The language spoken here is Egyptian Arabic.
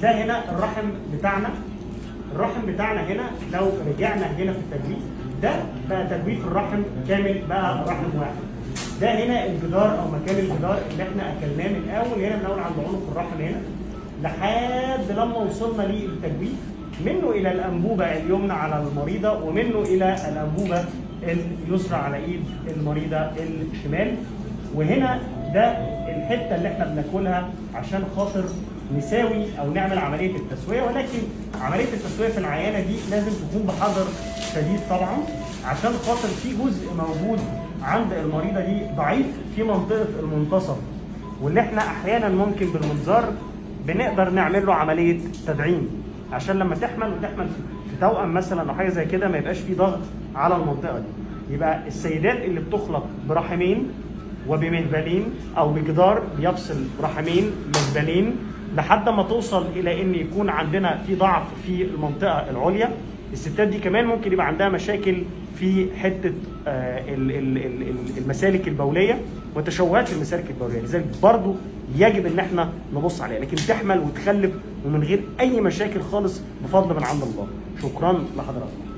ده هنا الرحم بتاعنا الرحم بتاعنا هنا لو رجعنا هنا في التجويف ده بقى تجويف الرحم كامل بقى رحم واحد ده هنا الجدار او مكان الجدار اللي احنا اكلناه من اول هنا من اول عند عنق الرحم هنا لحد لما وصلنا للتجويف منه الى الانبوبه اليمنى على المريضه ومنه الى الانبوبه اليسرى على ايد المريضه الشمال وهنا ده الحته اللي احنا بناكلها عشان خاطر نساوي او نعمل عمليه التسويه ولكن عمليه التسويه في العيانه دي لازم تكون بحذر شديد طبعا عشان خاطر في جزء موجود عند المريضه دي ضعيف في منطقه المنتصف واللي احنا احيانا ممكن بالمنظار بنقدر نعمل له عمليه تدعيم عشان لما تحمل وتحمل في توأم مثلا او حاجه زي كده ما يبقاش في ضغط على المنطقه دي يبقى السيدات اللي بتخلق برحمين وبمهبلين او بجدار بيفصل رحمين مهبلين لحد ما توصل الى ان يكون عندنا في ضعف في المنطقه العليا الستات دي كمان ممكن يبقى عندها مشاكل في حته آه، ال- ال- ال- ال- المسالك البوليه وتشوهات في المسالك البوليه لذلك برضو يجب ان احنا نبص عليها لكن تحمل وتخلف ومن غير اي مشاكل خالص بفضل من عند الله شكرا لحضراتكم